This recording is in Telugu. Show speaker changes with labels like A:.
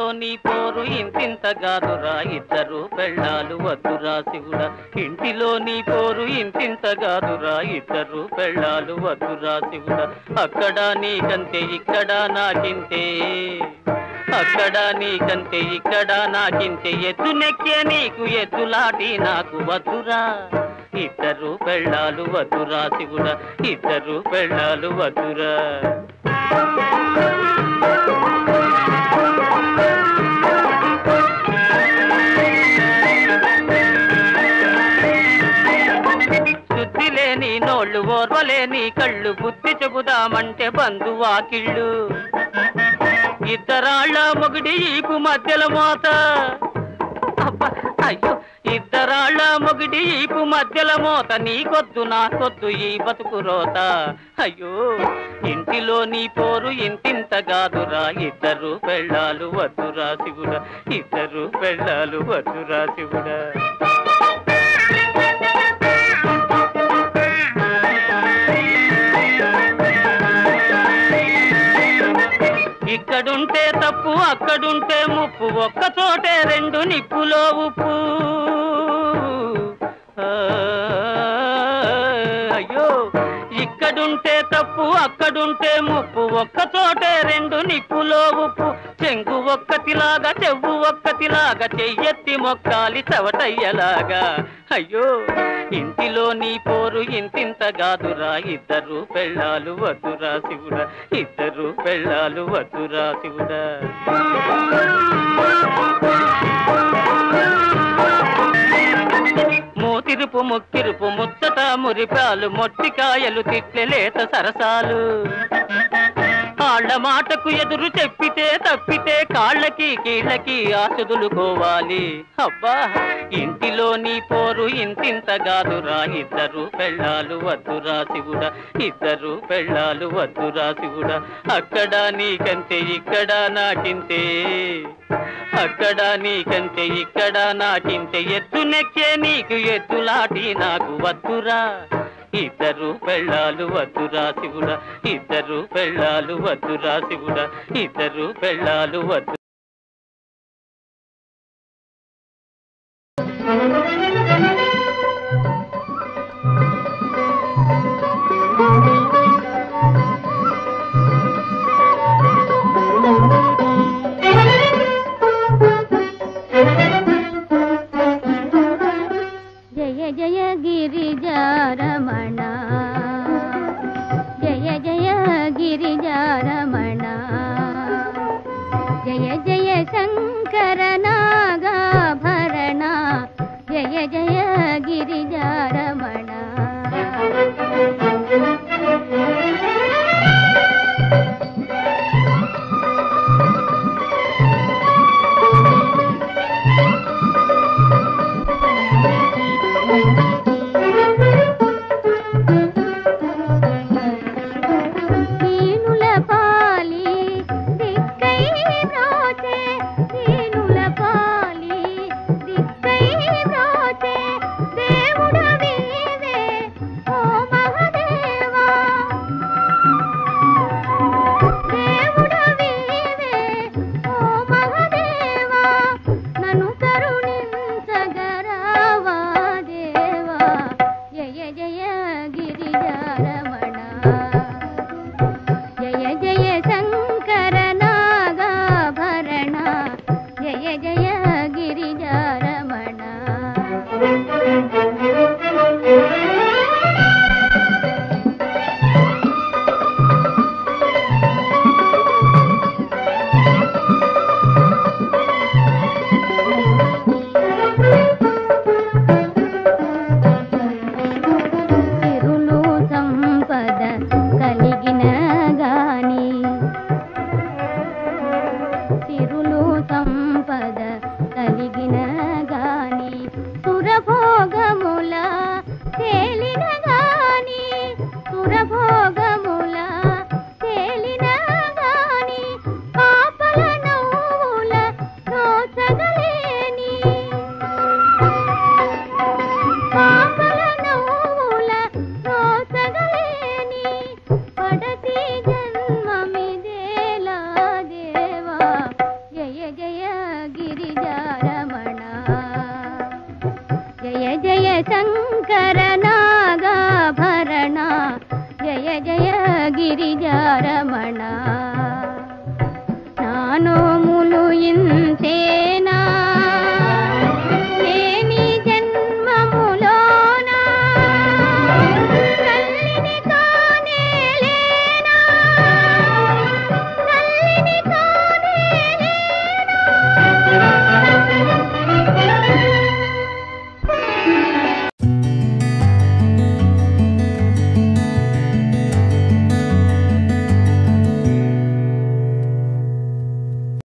A: నీ పోరు ఇంతింతగాదురా ఇద్దరు పెళ్ళాలు వద్దురా శివుడా ఇంటిలో నీ పోరు ఇంతింతగాదురా ఇద్దరు పెళ్ళాలు వద్దురా శివుడా అక్కడ నీకంతే ఇక్కడ నాకింతే అక్కడ నీకంతే ఇక్కడ నాకింతే ఎద్దు నెక్కే నీకు ఎద్దులాటి నాకు వద్దురా ఇద్దరు పెళ్ళాలు వద్దురా శివుడా ఇద్దరు పెళ్ళాలు వద్దురా శుద్ధి లేని నోళ్ళు ఓర్వలేని కళ్ళు బుద్ధి చెబుదామంటే బంధువాకిళ్ళు ఇద్దరాళ్ళ మొగుడి ఈపు మధ్యల మోత అబ్బా, అయ్యో ఇద్దరాళ్ళ మొగుడి ఈపు మధ్యల మోత నీకొద్దు నాకొద్దు ఈ బతుకు రోత అయ్యో ఇంటిలో నీ పోరు ఇంతింత కాదురా ఇద్దరు పెళ్ళాలు వద్దురా శివుడా ఇద్దరు పెళ్ళాలు వద్దురా శివుడా ఇక్కడుంటే తప్పు అక్కడుంటే ముప్పు ఒక్క చోటే రెండు నిప్పులో ఉప్పు ఆ, అయ్యో ఇక్కడుంటే తప్పు అక్కడుంటే ముప్పు ఒక్క చోటే రెండు నిప్పులో ఉప్పు చెంగు ఒక్కతిలాగా చెవ్వు ఒక్కతిలాగా చెయ్యెత్తి మొక్కాలి చవటయ్యలాగా అయ్యో ఇంటిలో నీ పోరు ఇంతింత గాదురా ఇద్దరు పెళ్ళాలు వద్దురా శివుడా ఇద్దరు పెళ్ళాలు వద్దురా శివుడా మూతిరుపు ముక్కిరుపు ముచ్చట మురిపాలు మొట్టికాయలు తిట్లెలేత సరసాలు కాళ్ళ మాటకు ఎదురు చెప్పితే తప్పితే కాళ్ళకి కీళ్ళకి ఆసుదులుకోవాలి అబ్బా ఇంటిలో నీ పోరు ఇంతింత గాదురా ఇద్దరు పెళ్ళాలు వద్దురా శివుడా ఇద్దరు పెళ్ళాలు వద్దురా శివుడా అక్కడ నీకంతే ఇక్కడ నాకింతే అక్కడ నీకంతే ఇక్కడ నాకింతే ఎత్తు నెక్కే నీకు ఎత్తులాటి నాకు వద్దురా ఇద్దరు పెళ్ళాలు వద్దురా శివుడా ఇద్దరు పెళ్ళాలు వద్దురా శివుడా ఇద్దరు పెళ్ళాలు వద్దు
B: జయ జయ గిరిజారమణ జయ జయ గిరిజారమణ జయ జయ శంకర నాగాభరణ జయ జయ గిరిజారమణ దీనుల పాలి దిక్కై బ్రోచే దీనుల పాలి దిక్కై బ్రోచే దేవుడవీవే ఓ మహదేవా దేవుడవీవే ఓ మహదేవా నన్ను కరుణించగరావా దేవా జయ జయ గిరిజారమణ జయ జయ శంకర నాగాభరణ జయ జయ గిరిజారమణ తిరులు సంపద కలిగిన గాని తిరులు సంపద కలిగిన గాని సురభోగముల తేలిన గాని సురభో